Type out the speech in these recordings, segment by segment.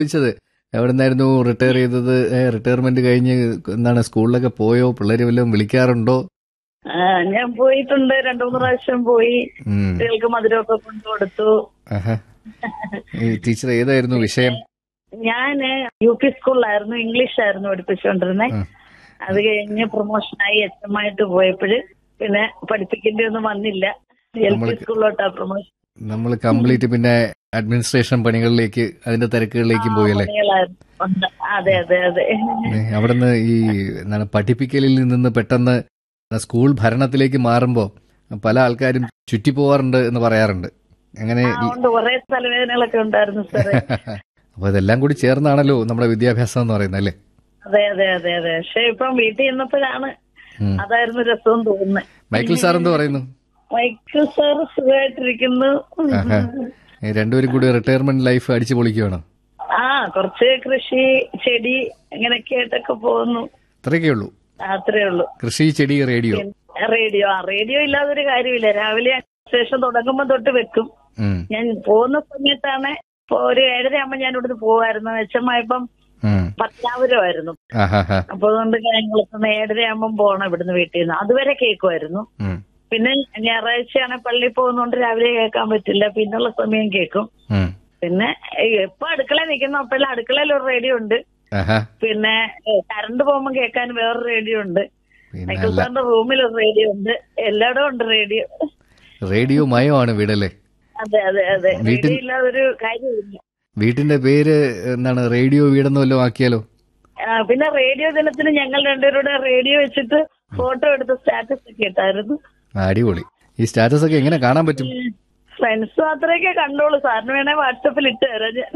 ചോദിച്ചത് എവിടെ നിന്നായിരുന്നു റിട്ടയർ ചെയ്തത് റിട്ടയർമെന്റ് കഴിഞ്ഞ് എന്താണ് സ്കൂളിലൊക്കെ പോയോ പിള്ളേര് വല്ലതും വിളിക്കാറുണ്ടോ ആ, ഞാൻ പോയിട്ടുണ്ട് രണ്ടു മൂന്ന് പ്രാവശ്യം പോയി ഉം. കുട്ടികൾക്ക് മധുരമൊക്കെ കൊണ്ടു കൊടുത്തു ആഹാ. ഈ ടീച്ചർ ഏതായിരുന്നു വിഷയം ഞാന് യു പി സ്കൂളിലായിരുന്നു ഇംഗ്ലീഷ് ആയിരുന്നു പഠിപ്പിച്ചുകൊണ്ടിരുന്നത് ഉം. അത് കഴിഞ്ഞ് പ്രൊമോഷനായി എച്ച് എം ആയിട്ട് പോയപ്പോഴ് പിന്നെ പഠിപ്പിക്കേണ്ടി ഒന്നും വന്നില്ല എൽ പി നമ്മൾക്ക് സ്കൂളിലോട്ടാ പ്രൊമോഷൻ നമ്മൾ കംപ്ലീറ്റ് പിന്നെ അഡ്മിനിസ്ട്രേഷൻ പണികളിലേക്ക് അതിന്റെ തിരക്കുകളിലേക്കും പോയല്ലേ പണികളായിരുന്നു ഉണ്ട്. അതെ അതെ അതെ ഏ, അവിടുന്ന് ഈ എന്താണ് പഠിപ്പിക്കലിൽ നിന്ന് പെട്ടെന്ന് സ്കൂൾ ഭരണത്തിലേക്ക് മാറുമ്പോൾ പല ആൾക്കാരും ചുറ്റിപ്പോവാറുണ്ട് എന്ന് പറയാറുണ്ട് അങ്ങനെ ആ ഉണ്ട് കുറെ തലവേദനകളൊക്കെ ഉണ്ടായിരുന്നു സാറേ അപ്പൊ ഇതെല്ലാം കൂടി ചേർന്നാണല്ലോ നമ്മുടെ വിദ്യാഭ്യാസം എന്ന് പറയുന്നത് അല്ലേ അതെ അതെ അതെ അതെ പക്ഷെ ഇപ്പം വീട്ടിൽ ചെന്നപ്പോഴാണ് ഉം. അതായിരുന്നു രസം തോന്നുന്നത് മൈക്കിൾ സാർ എന്ത് പറയുന്നു മൈക്കിൾ സാർ സുഖമായിട്ടിരിക്കുന്നു ആഹാ. ഈ രണ്ടുപേരും കൂടി റിട്ടയർമെന്റ് ലൈഫ് അടിച്ചു പൊളിക്കുകയാണോ ആ കുറച്ച് കൃഷി ചെടി അങ്ങനെയൊക്കെ ആയിട്ടൊക്കെ പോകുന്നു അത്രയൊക്കെ ഉള്ളൂ അത്രേ ഉള്ളൂ കൃഷി ചെടി റേഡിയോ പിന്നെ റേഡിയോ ആ റേഡിയോ ഇല്ലാതൊരു കാര്യമില്ല രാവിലെ സ്റ്റേഷൻ തുടങ്ങുമ്പോ തൊട്ട് വെക്കും ഉം. ഞാൻ പോകുന്ന സമയത്താണ് ഇപ്പൊ ഒരു ഏഴര ആകുമ്പോ ഞാൻ ഇവിടുന്ന് പോവായിരുന്നു വെച്ചമായപ്പം ഉം. പത്നാപുരമായിരുന്നു ആഹാഹാ. അപ്പൊ അതുകൊണ്ട് ഞങ്ങൾക്ക് ഏഴര ആകുമ്പം പോകണം ഇവിടുന്ന് വീട്ടിൽ നിന്ന് അതുവരെ കേൾക്കുമായിരുന്നു ഉം. പിന്നെ ഞായറാഴ്ചയാണ് പള്ളിയിൽ പോകുന്നോണ്ട് രാവിലെ കേൾക്കാൻ പറ്റില്ല പിന്നുള്ള സമയം കേൾക്കും ഉം. പിന്നെ എപ്പോ അടുക്കളയിൽ നിൽക്കുന്ന അപ്പോഴും അടുക്കളയിൽ ഒരു റേഡിയോ ഉണ്ട് ആഹാ. പിന്നെ ഏഹ്, കറണ്ട് പോകുമ്പോൾ കേൾക്കാൻ വേറൊരു റേഡിയോ ഉണ്ട് പിന്നെ മൈക്കിൾ അല്ല സാറിന്റെ റൂമിൽ ഒരു റേഡിയോ ഉണ്ട് എല്ലായിടവും ഉണ്ട് റേഡിയോ റേഡിയോ മയമാണ് വീടല്ലേ അതെ അതെ അതെ വീട്ടിൽ- റേഡിയോ ഇല്ലാതൊരു കാര്യമില്ല വീട്ടിന്റെ പേര് എന്താണ് റേഡിയോ വീടെന്ന് വല്ലതും ആക്കിയാലോ ആ, പിന്നെ റേഡിയോ ദിനത്തിന് ഞങ്ങൾ രണ്ടുപേരുടെ റേഡിയോ വെച്ചിട്ട് ഫോട്ടോ എടുത്ത് സ്റ്റാറ്റസ് ഒക്കെ ഇട്ടായിരുന്നു ആ, അടിപൊളി ഈ സ്റ്റാറ്റസ് ഒക്കെ എങ്ങനെ കാണാൻ പറ്റും ഫ്രണ്ട്സ് മാത്രമേ കണ്ടോളൂ സാറിന് വേണേ വാട്സപ്പിൽ ഇട്ട് തരാം ഞാൻ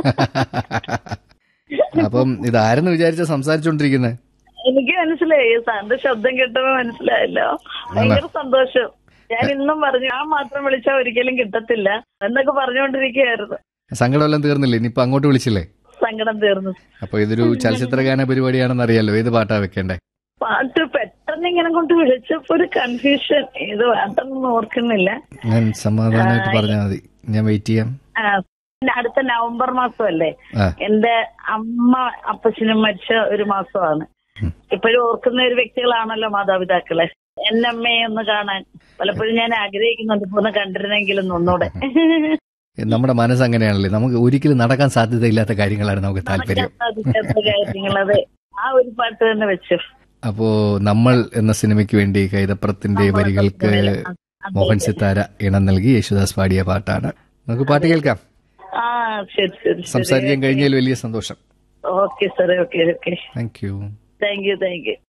അപ്പം ഇതാരെന്ന് വിചാരിച്ച സംസാരിച്ചോണ്ടിരിക്കുന്നത് എനിക്ക് മനസ്സിലായി സാറിന്റെ ശബ്ദം കേട്ടപ്പോ മനസ്സിലായല്ലോ ഭയങ്കര സന്തോഷം ഞാൻ ഇന്നും പറഞ്ഞു ഞാൻ മാത്രം വിളിച്ചാൽ ഒരിക്കലും കിട്ടത്തില്ല എന്നൊക്കെ പറഞ്ഞുകൊണ്ടിരിക്കുകയായിരുന്നു സങ്കടമെല്ലാം തീർന്നില്ലേ ഇനിയിപ്പോ അങ്ങോട്ട് വിളിച്ചില്ലേ സങ്കടം തീർന്നു അപ്പൊ ഇതൊരു ചലച്ചിത്രഗാന പരിപാടിയാണെന്ന് അറിയാലോ ഏത് പാട്ടാ വെക്കണ്ടേ പാട്ട് പെട്ടെന്ന് ഇങ്ങനെ കൊണ്ട് വിളിച്ചപ്പോ ഒരു കൺഫ്യൂഷൻ ഇത് പാട്ടൊന്നും ഓർക്കുന്നില്ല ഞാൻ സമാധാനമായിട്ട് പറഞ്ഞാൽ മതി ഞാൻ വെയിറ്റ് ചെയ്യാം ആ, പിന്നെ അടുത്ത നവംബർ മാസമല്ലേ ആ എന്റെ അമ്മ അപ്പച്ചനും മരിച്ച ഒരു മാസമാണ് ഉം. ഇപ്പോഴും ഓർക്കുന്ന ഒരു വ്യക്തികളാണല്ലോ മാതാപിതാക്കളെ എന്നെ അമ്മയെ ഒന്ന് കാണാൻ പലപ്പോഴും ഞാൻ ആഗ്രഹിക്കുന്നുണ്ട് ഇപ്പൊ ഒന്ന് കണ്ടിരുന്നെങ്കിലും ഒന്നുകൂടെ നമ്മുടെ മനസ്സ് അങ്ങനെയാണല്ലേ നമുക്ക് ഒരിക്കലും നടക്കാൻ സാധ്യതയില്ലാത്ത കാര്യങ്ങളാണ് നമുക്ക് താല്പര്യം സാധിക്കാത്ത കാര്യങ്ങളത് ആ ഒരു പാട്ട് തന്നെ വെച്ചു അപ്പോ നമ്മൾ എന്ന സിനിമയ്ക്ക് വേണ്ടി കൈതപ്രത്തിന്റെ വരികൾക്ക് മോഹൻ സിത്താര ഇണം നൽകി യേശുദാസ് പാടിയ പാട്ടാണ് നമുക്ക് പാട്ട് കേൾക്കാം ആ ശരി ശരി ശരി സംസാരിക്കാൻ കഴിഞ്ഞതിൽ വലിയ സന്തോഷം ഓക്കെ സാറേ okay okay thank you thank you thank U